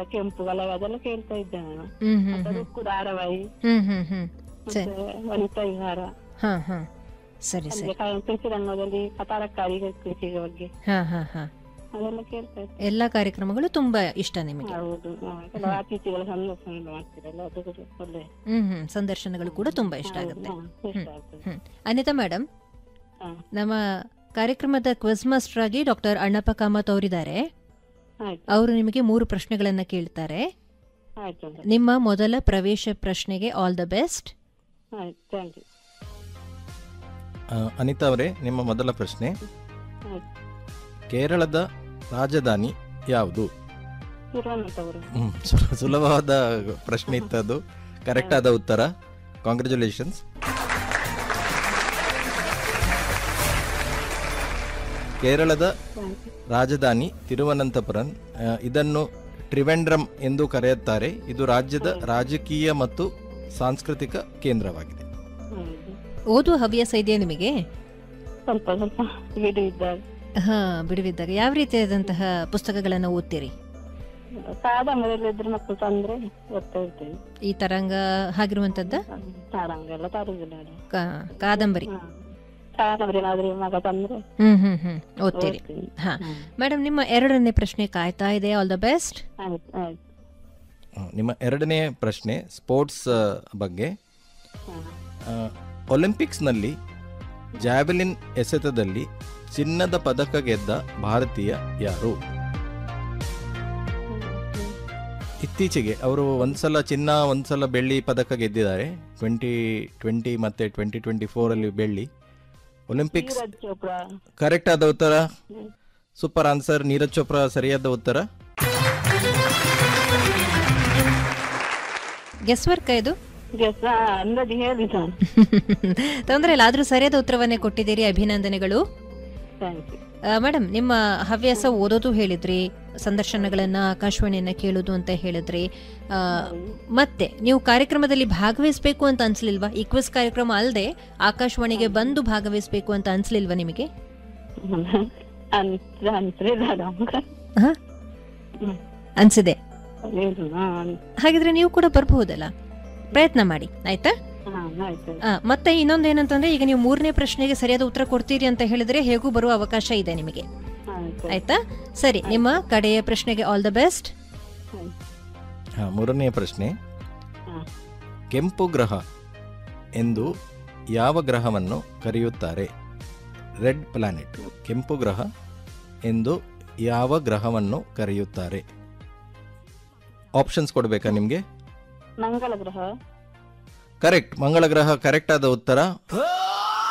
ಕೆಂಪು ಕಲರ್ ಅದೆಲ್ಲ ಕೇಳ್ತಾ ಇದ್ದೆ ನಾನು ಹ್ಮ್ ಹ್ಮ್ ಮತ್ತೆ ಹ್ಮ್ ರುಕ್ಕು ಧಾರಾವಾಹಿ ಹ್ಮ್ ಹ್ಮ್ ಹ್ಮ್ ಮತ್ತೆ ವನಿತಾ ವಿಹಾರ ಹಾ ಹಾ ಸರಿ ಸರಿ ಅಂದ್ರೆ ಕ- ಕೃಷಿ ರಂಗದಲ್ಲಿ ತರಕಾರಿ ಕೃಷಿಯ ಬಗ್ಗೆ ಹಾ ಹಾ ಹಾ ಅದೆಲ್ಲ ಕೇಳ್ತಾ ಇದ್ದೆ ಎಲ್ಲಾ ಕಾರ್ಯಕ್ರಮಗಳು ತುಂಬಾ ಇಷ್ಟ ನಿಮಗೆ ಹೌದು ಹಾ, ಕೆಲವು ಅತಿಥಿಗಳ ಸಂದರ್ಶನ ಮಾಡ್ತೀರಲ್ಲ ಅದು ಕೂಡ ಒಳ್ಳೆ ಹ್ಮ್ ಹ್ಮ್ ಸಂದರ್ಶನಗಳು ಕೂಡ ತುಂಬಾ ಇಷ್ಟ ಆಗುತ್ತೆ ಹಾ, ಇಷ್ಟ ಆಗ್ತದೆ ಹ್ಮ್ ಅನಿತಾ ಮೇಡಮ್ ಹಾ, ನಮ್ಮ ಕಾರ್ಯಕ್ರಮದ ಕ್ವಿಜ್ ಮಾಸ್ಟರ್ ಆಗಿ ಡಾಕ್ಟರ್ ಅಣ್ಣಪ್ಪ ಕಾಮತ್ ಅವರಿದ್ದಾರೆ ಆಯ್ತು ಅವರು ನಿಮಗೆ ಮೂರು ಪ್ರಶ್ನೆಗಳನ್ನ ಕೇಳ್ತಾರೆ ಆಯ್ತು ಅಂದ್ರೆ. ನಿಮ್ಮ ಮೊದಲ ಪ್ರವೇಶ ಪ್ರಶ್ನೆಗೆ ಆಲ್ ದ ಬೆಸ್ಟ್ ಆಯ್ತು ಥ್ಯಾಂಕ್ ಯು ಆ, ಅನಿತಾ ಅವರೇ ನಿಮ್ಮ ಮೊದಲ ಪ್ರಶ್ನೆ ಆಯ್ತು ಕೇರಳದ ರಾಜಧಾನಿ ಯಾವುದು ತಿರುವನಂತಪುರ ಹ್ಮ್, ಸು- ಸುಲಭವಾದ ಪ್ರಶ್ನೆ ಇತ್ತದು ಕರೆಕ್ಟ್ ಆದ ಉತ್ತರ ಕಾಂಗ್ರ್ಯಾಚುಲೇಷನ್ಸ್ ಕೇರಳದ ಥ್ಯಾಂಕ್ ಯು ರಾಜಧಾನಿ ತಿರುವನಂತಪುರಂ ಆ, ಇದನ್ನು ಟ್ರಿವೆಂಡ್ರಮ್ ಎಂದು ಕರೆಯುತ್ತಾರೆ ಇದು ರಾಜ್ಯದ ರಾಜಕೀಯ ಮತ್ತು ಸಾಂಸ್ಕೃತಿಕ ಕೇಂದ್ರವಾಗಿದೆ ಹೌದು ಓದುವ ಹವ್ಯಾಸ ಇದೆಯಾ ನಿಮಗೆ ಸ್ವಲ್ಪ ಸ್ವಲ್ಪ ಬಿಡು ಇದ್ದಾಗ ಹಾ ಬಿಡುವಿದ್ದಾಗ ಯಾವ ರೀತಿಯಾದಂತಹ ಪುಸ್ತಕಗಳನ್ನು ಓದ್ತೀರಿ ಕಾದಂಬರಿಯಲ್ಲಿ ಇದ್ರೆ ಮಕ್ಕಳು ತಂದ್ರೆ ಓದ್ತಾ ಇರ್ತೇವೆ ಈ ತರಂಗ ಹಾಗಿರುವಂತದ್ದ ತಾರಂಗ ಎಲ್ಲ ತರುದಿಲ್ಲ ಅದು. ಕಾ- ಕಾದಂಬರಿ ಹಾ. ಕಾದಂಬರಿ ಏನಾದ್ರೂ ಮಗ ತಂದ್ರೆ ಹ್ಮ್ ಹ್ಮ್ ಹ್ಮ್ ಓದ್ತೀರಿ ಓದ್ತೀನಿ. ಹಾ ಹ್ಮ್. ಮೇಡಮ್ ನಿಮ್ಮ ಎರಡನೇ ಪ್ರಶ್ನೆ ಕಾಯ್ತಾ ಇದೆ ಆಲ್ ದ ಬೆಸ್ಟ್ ಆಯ್ತು ಆಯ್ತು ಆ, ನಿಮ್ಮ ಎರಡನೇ ಪ್ರಶ್ನೆ ಸ್ಪೋರ್ಟ್ಸ್ ಆ, ಬಗ್ಗೆ ಹಾ. ಆ, ಒಲಿಂಪಿಕ್ಸ್ನಲ್ಲಿ ಜಾವೆಲಿನ್ ಎಸೆತದಲ್ಲಿ ಚಿನ್ನದ ಪದಕ ಗೆದ್ದ ಭಾರತೀಯ ಯಾರು ಇತ್ತೀಚೆಗೆ ಅವರು ಒಂದ್ಸಲ ಚಿನ್ನ ಒಂದ್ಸಲ ಬೆಳ್ಳಿ ಪದಕ ಗೆದ್ದಿದ್ದಾರೆ ಟ್ವೆಂಟಿ ಟ್ವೆಂಟಿ ಮತ್ತೆ ಟ್ವೆಂಟಿ ಟ್ವೆಂಟಿ ಫೋರಲ್ಲಿ ಬೆಳ್ಳಿ ಒಲಿಂಪಿಕ್ಸ್ ನೀರಜ್ ಚೋಪ್ರಾ ಕರೆಕ್ಟ್ ಆದ ಉತ್ತರ ಹ್ಮ್. ಸೂಪರ್ ಆನ್ಸರ್ ನೀರಜ್ ಚೋಪ್ರಾ ಸರಿಯಾದ ಉತ್ತರ ಗೆಸ್ ವರ್ಕ್ ಇದು ಗೆಸ್ ಅಂದಾಜು ಹೇಳಿ ನಾನು ತೊಂದರೆ ಇಲ್ಲ ಆದ್ರೂ ಸರಿಯಾದ ಉತ್ತರವನ್ನೇ ಕೊಟ್ಟಿದ್ದೀರಿ ಅಭಿನಂದನೆಗಳು ಥ್ಯಾಂಕ್ ಯು ಮೇಡಮ್ ನಿಮ್ಮ ಹವ್ಯಾಸ ಓದೋದು ಹೇಳಿದ್ರಿ ಸಂದರ್ಶನಗಳನ್ನ ಆಕಾಶವಾಣಿಯನ್ನ ಕೇಳೋದು ಅಂತ ಹೇಳಿದ್ರಿ ಆ, ಮತ್ತೆ ನೀವು ಕಾರ್ಯಕ್ರಮದಲ್ಲಿ ಭಾಗವಹಿಸಬೇಕು ಅಂತ ಅನ್ಸ್ಲಿಲ್ವಾ ಈ ಕ್ವಿಸ್ ಕಾರ್ಯಕ್ರಮ ಅಲ್ಲದೆ ಆಕಾಶವಾಣಿಗೆ ಬಂದು ಭಾಗವಹಿಸಬೇಕು ಅಂತ ಅನ್ಸ್ಲಿಲ್ವಾ ನಿಮಗೆ ಅನ್ಸ ಅನ್ಸಲಿಲ್ಲ ನಮ್ಗೆ ಹ? ಹ್ಮ್. ಅನ್ಸಿದೆ ಇಲ್ಲ, ಹಾ, ಅನ್- ಹಾಗಿದ್ರೆ ನೀವು ಕೂಡ ಬರಬಹುದಲ್ಲ ಪ್ರಯತ್ನ ಮಾಡಿ ಆಯ್ತಾ ಹಾ, ಆಯ್ತು ಆ, ಮತ್ತೆ ಇನ್ನೊಂದು ಏನಂತಂದ್ರೆ ಈಗ ನೀವು ಮೂರನೇ ಪ್ರಶ್ನೆಗೆ ಸರಿಯಾದ ಉತ್ತರ ಕೊಡ್ತೀರಿ ಅಂತ ಹೇಳಿದ್ರೆ ಹೇಗೂ ಬರುವ ಅವಕಾಶ ಇದೆ ನಿಮಗೆ ಆಯ್ತು ಆಯ್ತಾ ಸರಿ ನಿಮ್ಮ ಕಡೆಯ ಪ್ರಶ್ನೆಗೆ ಆಲ್ ದ ಬೆಸ್ಟ್ ಆಯ್ತು. ಹಾ ಮೂರನೆಯ ಪ್ರಶ್ನೆ ಹಾ. ಕೆಂಪು ಗ್ರಹ ಎಂದು ಯಾವ ಗ್ರಹವನ್ನು ಕರೆಯುತ್ತಾರೆ ರೆಡ್ ಪ್ಲಾನೆಟ್ ಕೆಂಪು ಗ್ರಹ ಎಂದು ಯಾವ ಗ್ರಹವನ್ನು ಕರೆಯುತ್ತಾರೆ ಆಪ್ಷನ್ಸ್ ಕೊಡಬೇಕಾ ನಿಮಗೆ ಮಂಗಳ ಗ್ರಹ ಕರೆಕ್ಟ್ ಮಂಗಳ ಗ್ರಹ ಕರೆಕ್ಟ್ ಆದ ಉತ್ತರ